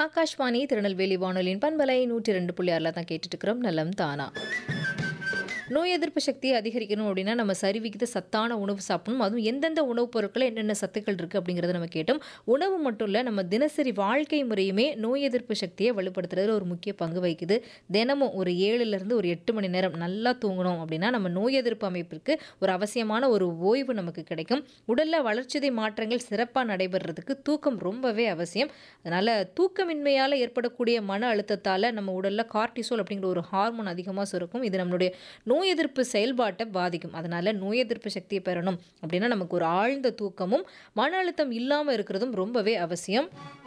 ஆகாஷ்வாணி திருநெல்வேலி வானொலியின் பண்பலை நூற்றி ரெண்டு புள்ளி ஆறில் தான் கேட்டுட்டு இருக்கிறோம் நலம் தானா நோய் எதிர்ப்பு சக்தியை அதிகரிக்கணும் அப்படின்னா நம்ம சரிவிகித சத்தான உணவு சாப்பிடணும் அதுவும் எந்தெந்த உணவுப் பொருட்கள் என்னென்ன சத்துக்கள் இருக்குது அப்படிங்கிறத நம்ம கேட்டோம் உணவு மட்டும் இல்லை நம்ம தினசரி வாழ்க்கை முறையுமே நோய் எதிர்ப்பு சக்தியை வலுப்படுத்துறதுல ஒரு முக்கிய பங்கு வகிக்குது தினமும் ஒரு ஏழுலேருந்து ஒரு எட்டு மணி நேரம் நல்லா தூங்கணும் அப்படின்னா நம்ம நோய் எதிர்ப்பு அமைப்பிற்கு ஒரு அவசியமான ஒரு ஓய்வு நமக்கு கிடைக்கும் உடலில் வளர்ச்சிதை மாற்றங்கள் சிறப்பாக நடைபெறதுக்கு தூக்கம் ரொம்பவே அவசியம் அதனால் தூக்கமின்மையால் ஏற்படக்கூடிய மன அழுத்தத்தால் நம்ம உடலில் கார்டிசோல் அப்படிங்கிற ஒரு ஹார்மோன் அதிகமாக சுரக்கும் இது நம்மளுடைய நோய் எதிர்ப்பு செயல்பாட்டை பாதிக்கும் அதனால் நோய் எதிர்ப்பு சக்தியை பெறணும் அப்படின்னா நமக்கு ஒரு ஆழ்ந்த தூக்கமும் மன அழுத்தம் இல்லாமல் இருக்கிறதும் ரொம்பவே அவசியம்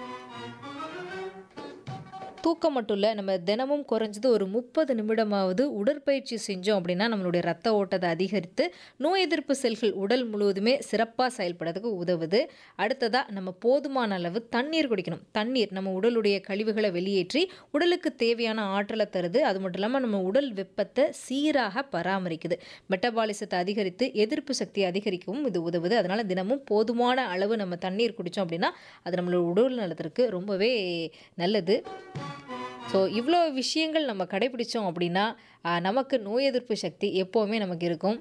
தூக்கம் மட்டும் இல்லை நம்ம தினமும் குறைஞ்சது ஒரு முப்பது நிமிடமாவது உடற்பயிற்சி செஞ்சோம் அப்படின்னா நம்மளுடைய ரத்த ஓட்டத்தை அதிகரித்து நோய் எதிர்ப்பு செல்கள் உடல் முழுவதுமே சிறப்பாக செயல்படுறதுக்கு உதவுது அடுத்ததாக நம்ம போதுமான அளவு தண்ணீர் குடிக்கணும் தண்ணீர் நம்ம உடலுடைய கழிவுகளை வெளியேற்றி உடலுக்கு தேவையான ஆற்றலை தருது அது மட்டும் இல்லாமல் நம்ம உடல் வெப்பத்தை சீராக பராமரிக்குது மெட்டபாலிசத்தை அதிகரித்து எதிர்ப்பு சக்தியை அதிகரிக்கவும் இது உதவுது அதனால் தினமும் போதுமான அளவு நம்ம தண்ணீர் குடித்தோம் அப்படின்னா அது நம்மளோட உடல் நலத்திற்கு ரொம்பவே நல்லது ஸோ இவ்வளோ விஷயங்கள் நம்ம கடைபிடிச்சோம் அப்படின்னா ஆஹ், நமக்கு நோய் எதிர்ப்பு சக்தி எப்போவுமே நமக்கு இருக்கும்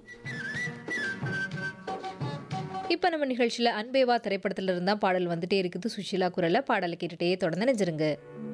இப்போ நம்ம நிகழ்ச்சியில் அன்பேவா திரைப்படத்தில் இருந்தால் பாடல் வந்துட்டே இருக்குது சுஷீலா குரலில் பாடலை கேட்டுகிட்டே தொடர்ந்து நினைச்சிருங்க